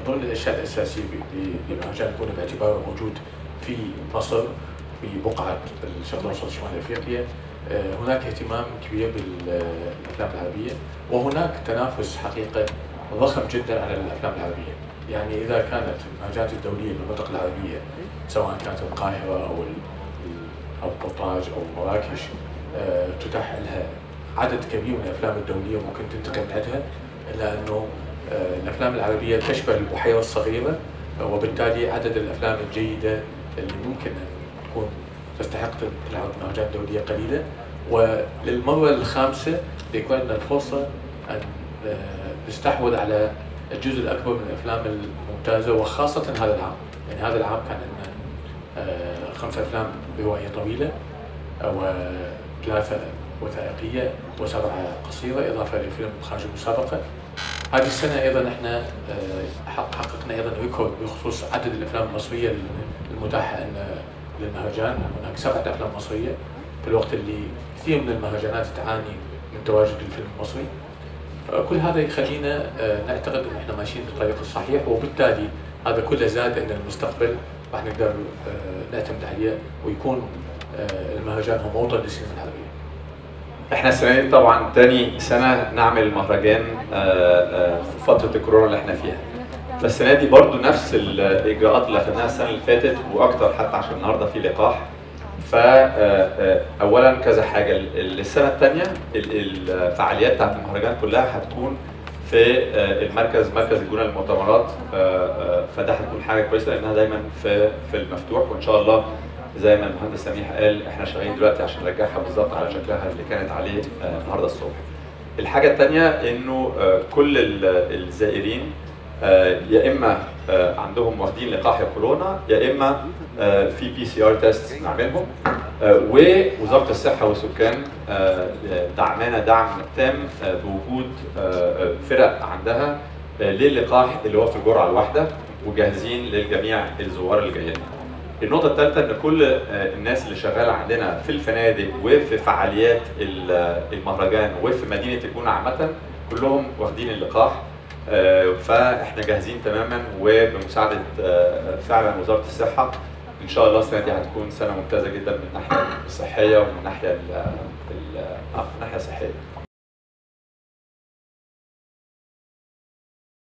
ضمن الاشياء الاساسيه للمهرجان يكون باعتباره موجود في مصر في بقعه الشرق الاوسط شمال افريقيا آه، هناك اهتمام كبير بالافلام العربيه وهناك تنافس حقيقه ضخم جدا على الافلام العربيه يعني اذا كانت المهرجانات الدوليه بالمنطقه العربيه سواء كانت القاهره او او قرطاج او مراكش آه، تتاح لها عدد كبير من الافلام الدوليه ممكن تنتقل عندها الا انه آه، الافلام العربيه تشبه البحيره الصغيره وبالتالي عدد الافلام الجيده اللي ممكن ان تكون تستحق تلعب مهرجان دوليه قليله وللمره الخامسه بيكون لنا الفرصه ان آه، نستحوذ على الجزء الاكبر من الافلام الممتازه وخاصه هذا العام يعني هذا العام كان عندنا آه، خمس افلام روائيه طويله وثلاثه وثائقيه وسبعه قصيره اضافه لفيلم خارج المسابقه هذه السنه ايضا احنا آه، حققنا ايضا ريكورد بخصوص عدد الافلام المصريه المتاحه للمهرجان هناك سبعه افلام مصريه في الوقت اللي كثير من المهرجانات تعاني من تواجد الفيلم المصري كل هذا يخلينا آه، نعتقد ان احنا ماشيين في الطريق الصحيح وبالتالي هذا كله زاد ان المستقبل راح نقدر آه، نعتمد عليه ويكون المهرجان هو موطن للسينما العربيه. احنا السنه دي طبعا تاني سنه نعمل المهرجان في فتره الكورونا اللي احنا فيها. فالسنه دي برضو نفس الاجراءات اللي اخذناها السنه اللي فاتت واكتر حتى عشان النهارده في لقاح. فاولا كذا حاجه السنه الثانيه الفعاليات بتاعت المهرجان كلها هتكون في المركز مركز الجونه للمؤتمرات فده هتكون حاجه كويسه لانها دايما في في المفتوح وان شاء الله زي ما المهندس سميح قال احنا شغالين دلوقتي عشان نرجعها بالظبط على شكلها اللي كانت عليه النهارده الصبح. الحاجه الثانيه انه كل الزائرين يا اما عندهم واخدين لقاح كورونا يا اما في بي سي ار تيست نعملهم ووزاره الصحه والسكان دعمانا دعم تام بوجود فرق عندها للقاح اللي هو في الجرعه الواحده وجاهزين للجميع الزوار اللي جايين. النقطة الثالثة إن كل الناس اللي شغالة عندنا في الفنادق وفي فعاليات المهرجان وفي مدينة الجونة عامة كلهم واخدين اللقاح فاحنا جاهزين تماما وبمساعدة فعلا وزارة الصحة إن شاء الله السنة دي هتكون سنة ممتازة جدا من الناحية الصحية ومن الناحية الناحية الصحية.